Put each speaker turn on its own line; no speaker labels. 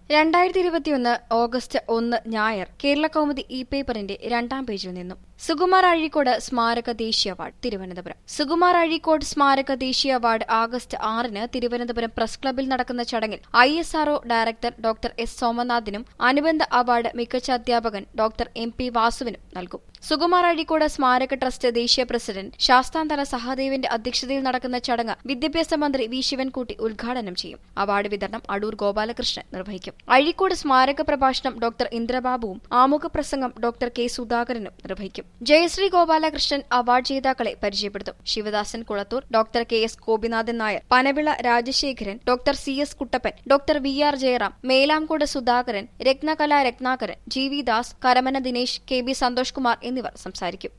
രണ്ടായിരത്തി ഇരുപത്തിയൊന്ന് ഓഗസ്റ്റ് ഒന്ന് ഞായർ കേരള കൗമുദി ഇ പേപ്പറിന്റെ രണ്ടാം പേജിൽ നിന്നും സുകുമാർ അഴീക്കോട് സ്മാരക ദേശീയ അവാർഡ് തിരുവനന്തപുരം സുകുമാർ അഴീക്കോട് സ്മാരക ദേശീയ അവാർഡ് ആഗസ്റ്റ് ആറിന് തിരുവനന്തപുരം പ്രസ് ക്ലബിൽ നടക്കുന്ന ചടങ്ങിൽ I S R O director doctor S സോമനാഥിനും അനുബന്ധ അവാർഡ് മികച്ച അധ്യാപകൻ ഡോക്ടർ എം പി വാസുവിനും നൽകും സുകുമാർ അഴീക്കോട് സ്മാരക ട്രസ്റ്റ് ദേശീയ പ്രസിഡന്റ് ശാസ്താന്തല സഹദേവിന്റെ അധ്യക്ഷതയിൽ നടക്കുന്ന ചടങ്ങ് വിദ്യാഭ്യാസ മന്ത്രി വി ശിവൻകുട്ടി ഉദ്ഘാടനം ചെയ്യും അവാർഡ് വിതരണം അടൂർ ഗോപാലകൃഷ്ണൻ നിർവഹിക്കും അഴീക്കോട് സ്മാരക പ്രഭാഷണം ഡോക്ടർ ഇന്ദ്രബാബുവും ആമുഖ പ്രസംഗം ഡോക്ടർ കെ സുധാകരനും നിർവഹിക്കും ജയശ്രീ ഗോപാലകൃഷ്ണൻ അവാർഡ് ജേതാക്കളെ പരിചയപ്പെടുത്തും Sivadasan Kulathoor doctor K S Gopinathan Nair Panavila Rajasekharan doctor C S Kuttappan doctor V R Jayaram Melamcode Sudhakaran Rathnakala Rathnakaran G V Das Karamana Dinesh K B Santhosh Kumar എന്നിവർ സംസാരിക്കും